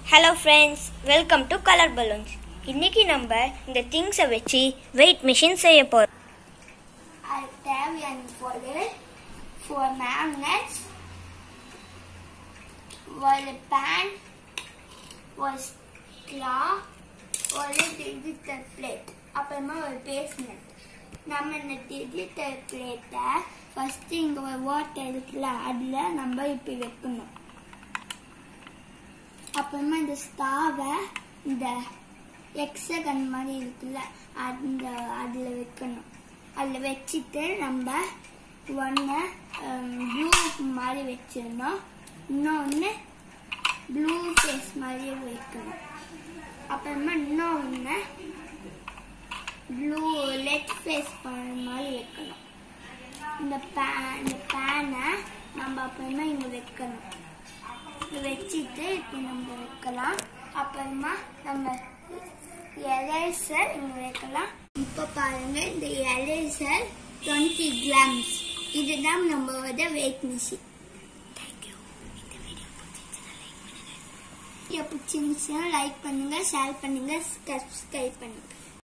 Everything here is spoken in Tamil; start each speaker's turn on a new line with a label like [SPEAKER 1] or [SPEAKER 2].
[SPEAKER 1] hello friends welcome to colour balloons இன்னைக்கு நம்ம இந்த திங்ஸை வச்சு வெயிட் மிஷின் செய்ய போகிறோம்
[SPEAKER 2] அது தேவையான பொருள் ஃபோர் மேக்னெட்ஸ் ஒரு பேன் ஒரு ஸ்க்லா ஒரு டிஜிட்டல் பிளேட் அப்புறமா ஒரு பேஸ்மெண்ட் நம்ம இந்த டிஜிட்டல் பிளேட்டை ஃபஸ்ட்டு இங்கே ஒரு வாட்டர் இருக்குல்ல அதில் நம்ம இப்படி வைக்கணும் அப்புறமா இந்த ஸ்டாவை இந்த எக்ஸகன் மாதிரி இருக்குல்ல அந்த அதில் வைக்கணும் அதில் வச்சுட்டு நம்ம ஒன்று ப்ளூ மாதிரி வச்சிடணும் இன்னொன்று ப்ளூ ஃபேஸ் மாதிரியே வைக்கணும் அப்புறமா இன்னொன்று ப்ளூ லெட் ஃபேஸ் பண்ண மாதிரி வைக்கணும் இந்த பே இந்த பேனை நம்ம அப்புறமா இங்கே வைக்கணும் இது வச்சுட்டு இப்போ நம்ம வைக்கலாம் அப்புறமா நம்ம எரேசர் இங்கே வைக்கலாம் இப்போ பாருங்க இந்த எரேசர் டுவெண்ட்டி கிராம்ஸ் இதுதான் நம்மளோட வெயிட் மிஷின் வீடியோ பிடிச்சிருந்துச்சுன்னா லைக் பண்ணுங்க ஷேர் பண்ணுங்க சப்ஸ்கிரைப் பண்ணுங்க